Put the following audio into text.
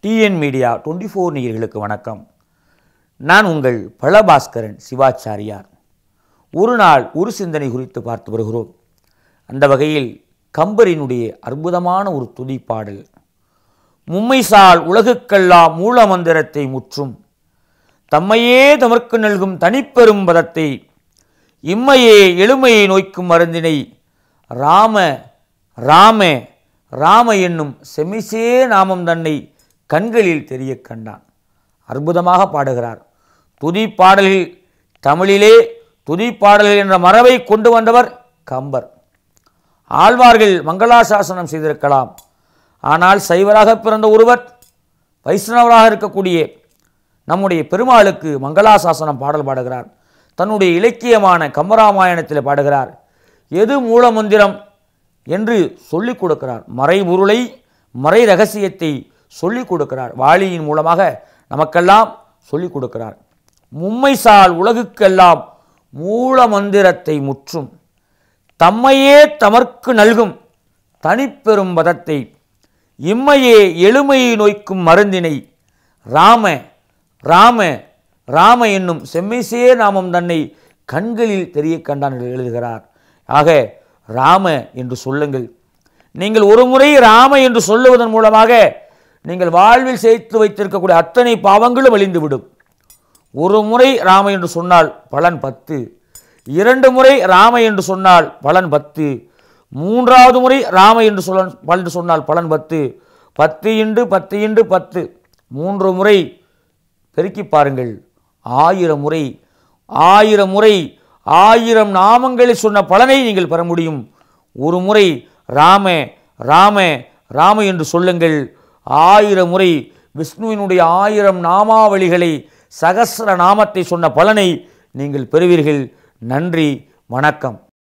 TN media twenty four நேயர்களுக்கு வணக்கம் நான் உங்கள் பழபாஸ்கரன் சிவாச்சாரியார் ஒரு நாள் ஒரு சிந்தனை குறித்து பார்த்து வருகிறோம் அந்த வகையில் கம்பரினுடைய அற்புதமான ஒரு துதி பாடல் மும்மைசால் உலகுக்கெல்லாம் மூல மந்திரத்தை முற்றும் தம்மையே தமர்க்கு நல்கும் தனிப்பெரும் பதத்தை இம்மையே எளிமையை நோய்க்கும் மருந்தினை ராம ராம ராம என்னும் செமிசே நாமம் தன்னை கண்களில் தெரிய கண்டான் அற்புதமாக பாடுகிறார் துதி பாடல்கள் தமிழிலே துதி பாடல்கள் என்ற மரபை கொண்டு வந்தவர் கம்பர் ஆழ்வார்கள் மங்களாசாசனம் செய்திருக்கலாம் ஆனால் சைவராக பிறந்த ஒருவர் வைஷ்ணவராக இருக்கக்கூடிய நம்முடைய பெருமாளுக்கு மங்களாசாசனம் பாடல் பாடுகிறார் தன்னுடைய இலக்கியமான கம்பராமாயணத்தில் பாடுகிறார் எது மூலமந்திரம் என்று சொல்லிக் கொடுக்கிறார் மறைபொருளை மறை ரகசியத்தை சொல்லிக் கொடுக்கிறார் வாளியின் மூலமாக நமக்கெல்லாம் சொல்லிக் கொடுக்கிறார் மும்மைசால் உலகுக்கெல்லாம் மூல மந்திரத்தை முற்றும் தம்மையே தமர்க்கு நல்கும் தனிப்பெரும் பதத்தை இம்மையே எளிமையை நோய்க்கும் மருந்தினை ராம ராம ராம என்னும் செம்மைசே நாமம் தன்னை கண்களில் தெரிய கண்டான் என்று எழுதுகிறார் ஆக ராம என்று சொல்லுங்கள் நீங்கள் ஒரு முறை ராம என்று சொல்லுவதன் மூலமாக நீங்கள் வாழ்வில் சேர்த்து வைத்திருக்கக்கூடிய அத்தனை பாவங்களும் அழிந்துவிடும் ஒரு முறை ராம என்று சொன்னால் பலன் பத்து இரண்டு முறை ராம என்று சொன்னால் பலன் பத்து மூன்றாவது முறை ராம என்று சொல்ல பலன் சொன்னால் பலன் பத்து பத்து இண்டு பத்து இண்டு பத்து மூன்று முறை பெருக்கி பாருங்கள் ஆயிரம் முறை ஆயிரம் முறை ஆயிரம் நாமங்களை சொன்ன பலனை நீங்கள் பெற முடியும் ஒரு முறை ராம ராம ராம என்று சொல்லுங்கள் ஆயிரம் முறை விஷ்ணுவினுடைய ஆயிரம் நாமாவளிகளை சகஸ்ர நாமத்தை சொன்ன பலனை நீங்கள் பெறுவீர்கள் நன்றி வணக்கம்